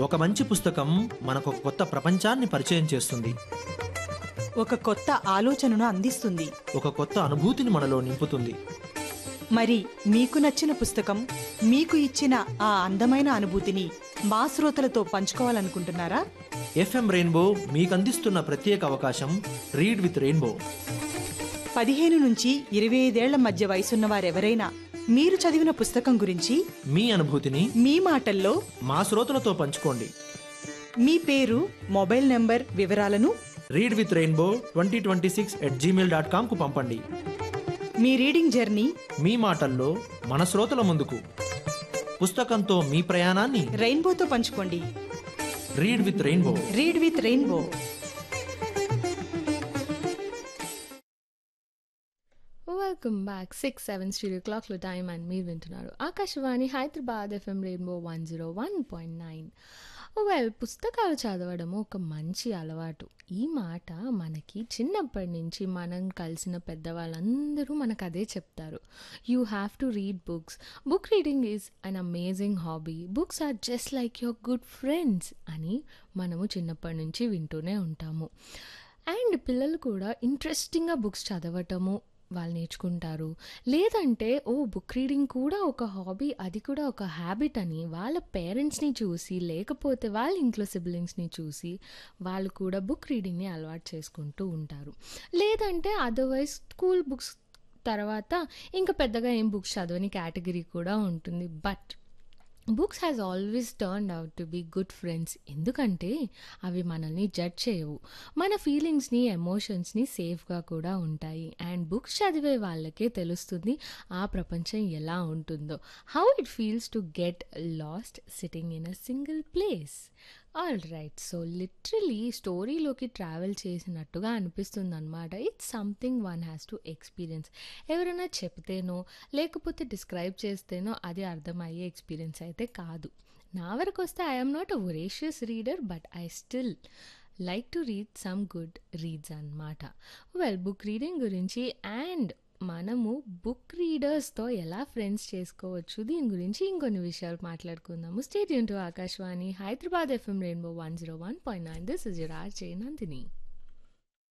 ఒక మంచి పుస్తకం మనకు ఒక కొత్త ప్రపంచాన్ని పరిచయం చేస్తుంది ఒక కొత్త ఆలోచనను అందిస్తుంది ఒక కొత్త అనుభూతిని మనలో నింపుతుంది మరి మీకు నచ్చిన పుస్తకం మీకు ఇచ్చిన ఆ అందమైన అనుభూతిని మా శ్రోతలతో పంచుకోవాలనుకుంటున్నారా ఎఫ్ఎం రెయిన్బో మీకు అందిస్తున్న ప్రత్యేక అవకాశం రీడ్ విత్ రెయిన్బో పదిహేను నుంచి ఇరవై ఐదేళ్ల మధ్య వయసున్న వారెవరైనా మీరు చదివిన పుస్తకం గురించి మీ అనుభూతిని మీ మాటల్లో మా శ్రోతలతో పంచుకోండి మీ పేరు మొబైల్ నెంబర్ వివరాలను read with Rainbow twenty twenty six at Gmail dot కామ్కు పంపండి మీ రీడింగ్ జర్నీ మీ మాటల్లో మన శ్రోతల ముందుకు పుస్తకంతో మీ ప్రయాణాన్ని రెయిన్బోతో పంచుకోండి read with Rainbow read with Rainbow welcome back six seven studio క్లాక్లో టైం అండ్ మీరు వింటున్నారు Akashvani Hyderabad FM Rainbow one zero one point nine well పుస్తకాలు చదవడం ఒక మంచి అలవాటు ఈ మాట మనకి చిన్నప్పటి నుంచి మనం కలిసిన పెద్దవాళ్ళందరూ మనకు అదే చెప్తారు you have to read books book reading is an amazing hobby books are just like your good friends అని మనము చిన్నప్పటి నుంచి వింటూనే ఉంటాము అండ్ పిల్లలు కూడా ఇంట్రెస్టింగ్గా బుక్స్ చదవటము వాళ్ళు నేర్చుకుంటారు లేదంటే ఓ బుక్ రీడింగ్ కూడా ఒక హాబీ అది కూడా ఒక హ్యాబిట్ అని వాళ్ళ పేరెంట్స్ని చూసి లేకపోతే వాళ్ళ ఇంట్లో సిబ్లింగ్స్ని చూసి వాళ్ళు కూడా బుక్ రీడింగ్ని అలవాటు చేసుకుంటూ ఉంటారు లేదంటే అదర్వైజ్ స్కూల్ బుక్స్ తర్వాత ఇంకా పెద్దగా ఏం బుక్స్ చదవని కేటగిరీ కూడా ఉంటుంది but books has always turn out to be good friends ఎందుకంటే అవి మనల్ని జడ్జ్ చేయవు మన ఫీలింగ్స్ని ఎమోషన్స్ని సేఫ్గా కూడా ఉంటాయి అండ్ బుక్స్ చదివే వాళ్ళకే తెలుస్తుంది ఆ ప్రపంచం ఎలా ఉంటుందో how it feels to get lost sitting in a single place all right so literally స్టోరీలోకి ట్రావెల్ చేసినట్టుగా అనిపిస్తుంది అనమాట it's something one has to experience ఎవరైనా చెప్తేనో లేకపోతే డిస్క్రైబ్ చేస్తేనో అది అర్థమయ్యే ఎక్స్పీరియన్స్ అయితే కాదు నా వరకు వస్తే I'm not a voracious reader but I still like to read some good reads అన్నమాట వెల్ బుక్ రీడింగ్ గురించి అండ్ మనము బుక్ రీడర్స్తో ఎలా ఫ్రెండ్స్ చేసుకోవచ్చు దీని గురించి ఇంకొన్ని విషయాలు మాట్లాడుకుందాము stay tuned to Akashvani Hyderabad FM Rainbow one zero one point nine this is your RJ Nandini